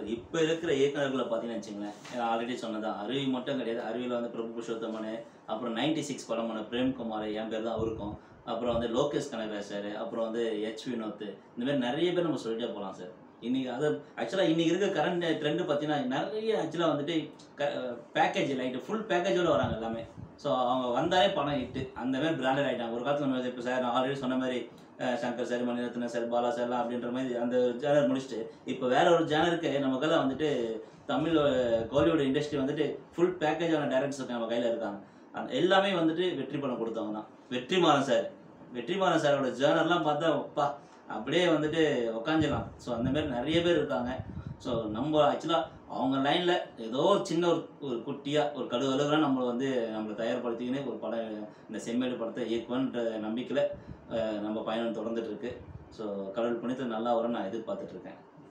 sir இப்போ இருக்கிற இயக்குனர்களை பார்த்தீங்கன்னு வச்சுங்களேன் ஆல்ரெடி சொன்னதான் அருவி மட்டும் கிடையாது அருவியில் வந்து பிரபு புருஷோத்தமன் அப்புறம் நைன்டி சிக்ஸ் படம் பண்ண பிரேம்குமார் என் பேர் தான் அவருக்கும் அப்புறம் வந்து லோகேஷ் கனகராஜ் சார் அப்புறம் வந்து ஹெச் வினோத் இந்த மாதிரி நிறைய பேர் நம்ம சொல்லிட்டே போகலாம் சார் இன்னைக்கு அது ஆக்சுவலாக இன்னைக்கு இருக்க கரண்ட் ட்ரெண்டு பார்த்தீங்கன்னா நிறைய ஆக்சுவலாக வந்துட்டு பேக்கேஜ் லைட்டு ஃபுல் பேக்கேஜோட வராங்க எல்லாமே ஸோ அவங்க வந்தாலே பணம் ஹிட்டு அந்த மாதிரி பிராண்டட் ஆகிட்டாங்க ஒரு காலத்தில் நம்ம இப்போ சார் நான் ஆல்ரெடி சொன்ன மாதிரி அஹ், சங்கர் சார் மணிரத்னம் சார் பாலா சார்லாம் அப்படின்ற மாதிரி அந்த ஜேனர் முடிச்சுட்டு இப்போ வேற ஒரு ஜேனருக்கு நமக்கெல்லாம் வந்துட்டு தமிழ் கோலிவுட் இண்டஸ்ட்ரி வந்துட்டு ஃபுல் பேக்கேஜான டேரக்டர்ஸ் நம்ம கையில் இருக்காங்க அந்த எல்லாமே வந்துட்டு வெற்றி படம் கொடுத்தவங்க தான் வெற்றிமாறன் சார் வெற்றிமாறன் சாரோட ஜேர்னர்லாம் பார்த்தா அப்பா அப்படியே வந்துட்டு உக்காஞ்சிடலாம் ஸோ அந்த மாதிரி நிறைய பேர் இருக்காங்க ஸோ நம்ம ஆக்சுவலாக அவங்க லைனில் ஏதோ ஒரு சின்ன ஒரு ஒரு குட்டியாக ஒரு கடு அளவுலாம் நம்மளை வந்து நம்மளை தயார்படுத்திக்கின்னு ஒரு படம் இந்த செம்மேடு படத்தை இயக்குவன்ற நம்பிக்கையில் நம்ம பயணம் தொடர்ந்துட்டு இருக்கு ஸோ கடவுள் புனித்து நல்லா வரும்னு நான் எதிர்பார்த்துட்டு இருக்கேன்